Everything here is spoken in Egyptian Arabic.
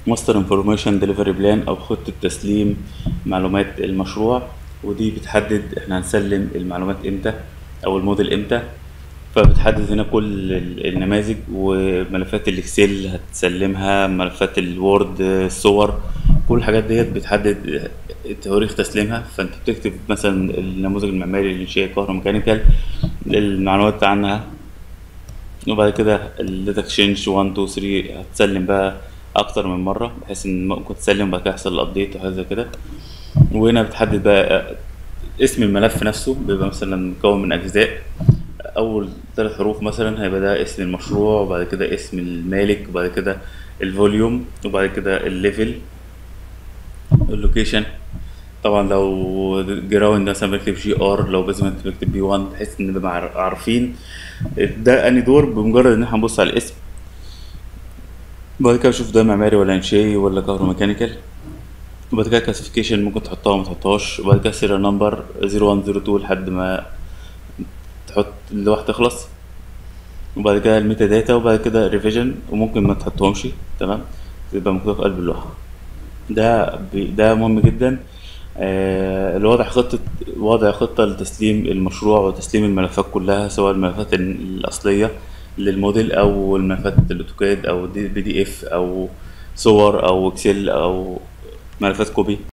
ماستر انفورميشن ديليفري بلان او خطة تسليم معلومات المشروع ودي بتحدد احنا هنسلم المعلومات امتى او الموديل امتى فبتحدد هنا كل ال- النماذج وملفات الاكسل هتسلمها ملفات الوورد الصور كل الحاجات ديت بتحدد تواريخ تسليمها فانت بتكتب مثلا النموذج المعماري الانشائي كهروميكانيكال المعلومات عنها وبعد كده الداتا اكسشينج 1 2 3 هتسلم بقى اكتر من مره بحيث ان ممكن تسلم وبعد كده يحصل الابديت وحاجه زي كده وهنا بتحدد بقى اسم الملف نفسه بيبقى مثلا مكون من اجزاء اول ثلاث حروف مثلا هيبقى ده اسم المشروع وبعد كده اسم المالك وبعد كده الفوليوم وبعد كده الليفل اللوكيشن طبعا لو جراوند مثلا بكتب جي ار لو بيزمنت بكتب بي 1 بحيث ان نبقى عار- عارفين ده اني دور بمجرد ان احنا هنبص على الاسم بعد كده اشوف ده معماري ولا انشائي ولا كهروميكانيكال وبعد كده كلاسيفيكيشن ممكن تحطها وما تحطهاش وبعد كده سيريال نمبر 0102 لحد ما تحط اللوحة تخلص وبعد كده الميتا داتا وبعد كده ريفيجن وممكن ما تحطهمش تمام تبقى مكتوبة في قلب اللوحة ده بي- ده مهم جدا آه، الوضع خطة وضع خطة لتسليم المشروع وتسليم الملفات كلها سواء الملفات الأصلية للموديل أو الملفات الأوتوكاد أو بي دي إف أو صور أو إكسل أو ملفات كوبي